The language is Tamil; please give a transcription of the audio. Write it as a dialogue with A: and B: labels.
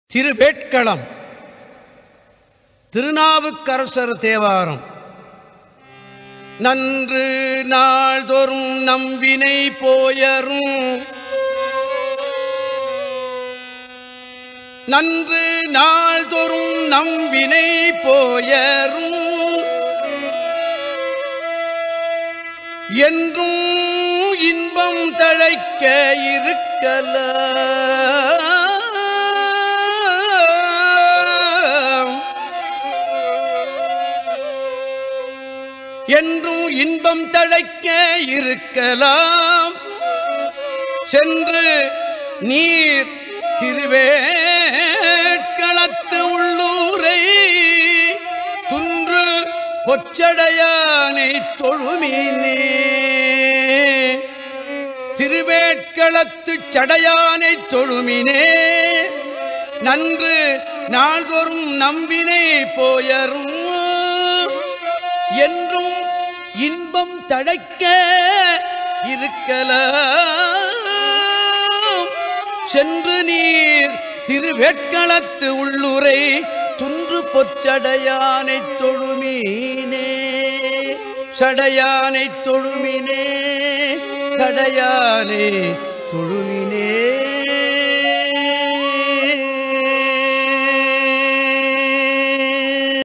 A: திருவேட்களம் திருநாவுக்கரசர் தேவாரம் நன்று நாள்தோறும் நம்பினை போயரும் நன்று நாள்தோறும் நம்பினை போயரும் என்றும் இன்பம் தழைக்க இருக்கலாம் என்றும் இன்பம் தழைக்க இருக்கலாம் சென்று நீர் திருவேட்களத்து உள்ளூரை துன்று பொச்சடையானை தொழுமீனே திருவேட்களத்து சடையானை தொழுமினே நன்று நாள்தோறும் நம்பினை போயரும் என்றும் இன்பம் தழைக்க இருக்கலாம் சென்று நீர் திருவேட்களத்து உள்ளுரை துன்று பொச்சடையானை தொழுமீனே சடையானை தொழுமினே சடையானை தொழுமினே